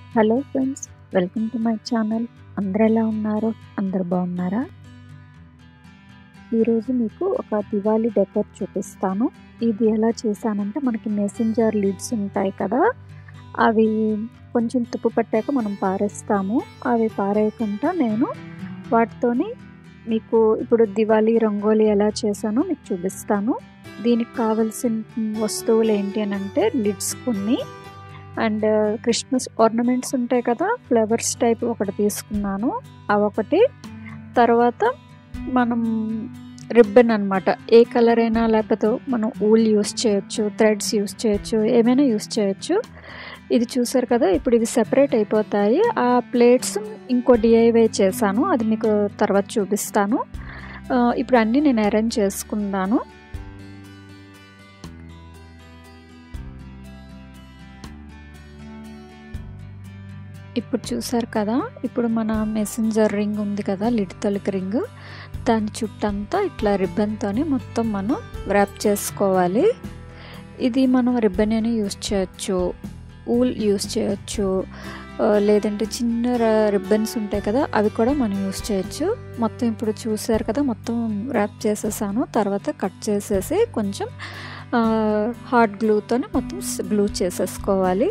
hello friends welcome to my channel అందరు ఎలా ఉన్నారు అందరు బాగున్నారా ఈరోజు మీకు ఒక దివాళీ డెకర్ చూపిస్తాను ఇది ఎలా చేశానంటే మనకి మెసెంజర్ లీడ్స్ ఉంటాయి కదా అవి కొంచెం తుప్పు పట్టాక మనం పారేస్తాము అవి పారేయకుండా నేను వాటితోని మీకు ఇప్పుడు దివాళీ రంగోలీ ఎలా చేశానో మీకు చూపిస్తాను దీనికి కావలసిన వస్తువులు ఏంటి అని అంటే లిడ్స్ కొన్ని అండ్ క్రిస్మస్ ఆర్నమెంట్స్ ఉంటాయి కదా ఫ్లవర్స్ టైప్ ఒకటి తీసుకున్నాను అవి ఒకటి తర్వాత మనం రిబ్బన్ అనమాట ఏ కలర్ అయినా లేకపోతే మనం ఊల్ యూస్ చేయొచ్చు థ్రెడ్స్ యూస్ చేయొచ్చు ఏమైనా యూస్ చేయొచ్చు ఇది చూసారు కదా ఇప్పుడు ఇవి సెపరేట్ అయిపోతాయి ఆ ప్లేట్స్ ఇంకో డిఐవై చేశాను అది మీకు తర్వాత చూపిస్తాను ఇప్పుడు అన్నీ నేను అరేంజ్ చేసుకున్నాను ఇప్పుడు చూసారు కదా ఇప్పుడు మన మెసెంజర్ రింగ్ ఉంది కదా లిడ్ తొలక రింగ్ దాని చుట్టంతా ఇట్లా రిబ్బన్తో మొత్తం మనం ర్యాప్ చేసుకోవాలి ఇది మనం రిబ్బన్ అని యూస్ చేయొచ్చు ఊల్ యూస్ చేయొచ్చు లేదంటే చిన్న రిబ్బన్స్ ఉంటాయి కదా అవి కూడా మనం యూస్ చేయొచ్చు మొత్తం ఇప్పుడు చూసారు కదా మొత్తం ర్యాప్ చేసేసాను తర్వాత కట్ చేసేసి కొంచెం హార్డ్ గ్లూతోనే మొత్తం గ్లూ చేసేసుకోవాలి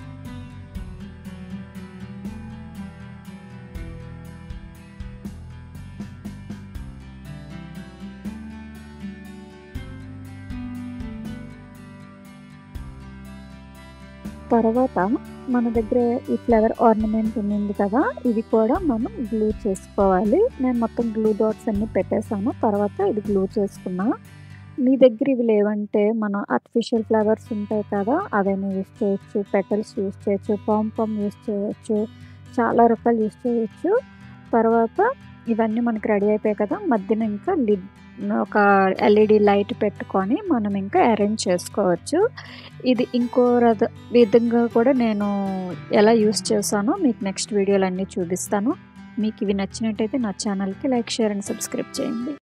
తర్వాత మన దగ్గర ఈ ఫ్లవర్ ఆర్నమెంట్ ఉంది కదా ఇది కూడా మనం గ్లూ చేసుకోవాలి నేను మొత్తం గ్లూ డాట్స్ అన్ని పెట్టేశాను తర్వాత ఇది గ్లూ చేసుకున్నా మీ దగ్గర ఇవి లేవంటే మనం ఆర్టిఫిషియల్ ఫ్లవర్స్ ఉంటాయి కదా అవైనా యూస్ చేయొచ్చు పెటల్స్ యూస్ చేయొచ్చు పాంపమ్ యూస్ చేయొచ్చు చాలా రకాలు యూస్ చేయొచ్చు తర్వాత ఇవన్నీ మనకి రెడీ అయిపోయాయి కదా మధ్యన ఇంకా లిడ్ ఒక ఎల్ఈడి లైట్ పెట్టుకొని మనం ఇంకా అరేంజ్ చేసుకోవచ్చు ఇది ఇంకో రథ విధంగా కూడా నేను ఎలా యూస్ చేశానో మీకు నెక్స్ట్ వీడియోలు అన్నీ చూపిస్తాను మీకు ఇవి నచ్చినట్టయితే నా ఛానల్కి లైక్ షేర్ అండ్ సబ్స్క్రైబ్ చేయండి